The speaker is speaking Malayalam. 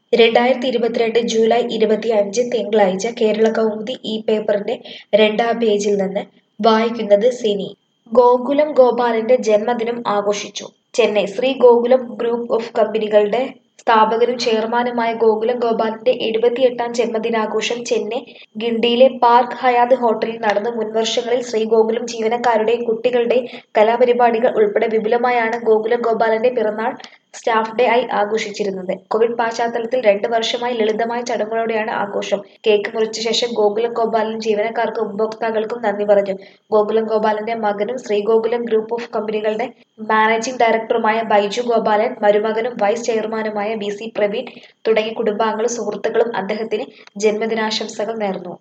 രണ്ടായിരത്തി ഇരുപത്തിരണ്ട് ജൂലൈ ഇരുപത്തിയഞ്ച് തിങ്കളാഴ്ച കേരള കൗമുദി ഈ പേപ്പറിന്റെ രണ്ടാം പേജിൽ നിന്ന് വായിക്കുന്നത് സിനി ഗോകുലം ഗോപാലന്റെ ജന്മദിനം ആഘോഷിച്ചു ചെന്നൈ ശ്രീ ഗോകുലം ഗ്രൂപ്പ് ഓഫ് കമ്പനികളുടെ സ്ഥാപകനും ചെയർമാനുമായ ഗോകുലം ഗോപാലന്റെ എഴുപത്തിയെട്ടാം ജന്മദിനാഘോഷം ചെന്നൈ ഗിണ്ടിയിലെ പാർക്ക് ഹയാത്ത് ഹോട്ടലിൽ നടന്നു മുൻവർഷങ്ങളിൽ ശ്രീ ഗോകുലം ജീവനക്കാരുടെയും കുട്ടികളുടെയും കലാപരിപാടികൾ ഉൾപ്പെടെ വിപുലമായാണ് ഗോകുലം ഗോപാലന്റെ പിറന്നാൾ സ്റ്റാഫ് ഡേ ആയി ആഘോഷിച്ചിരുന്നത് കോവിഡ് പശ്ചാത്തലത്തിൽ രണ്ട് വർഷമായി ലളിതമായ ചടങ്ങുകളോടെയാണ് ആഘോഷം കേക്ക് മുറിച്ച ശേഷം ഗോകുലം ഗോപാലൻ ജീവനക്കാർക്കും ഉപഭോക്താക്കൾക്കും നന്ദി പറഞ്ഞു ഗോകുലം ഗോപാലന്റെ മകനും ശ്രീഗോകുലം ഗ്രൂപ്പ് ഓഫ് കമ്പനികളുടെ മാനേജിംഗ് ഡയറക്ടറുമായ ബൈജു ഗോപാലൻ മരുമകനും വൈസ് ചെയർമാനുമായ വി സി പ്രവീൺ തുടങ്ങിയ കുടുംബാംഗങ്ങളും സുഹൃത്തുക്കളും അദ്ദേഹത്തിന് ജന്മദിനാശംസകൾ നേർന്നു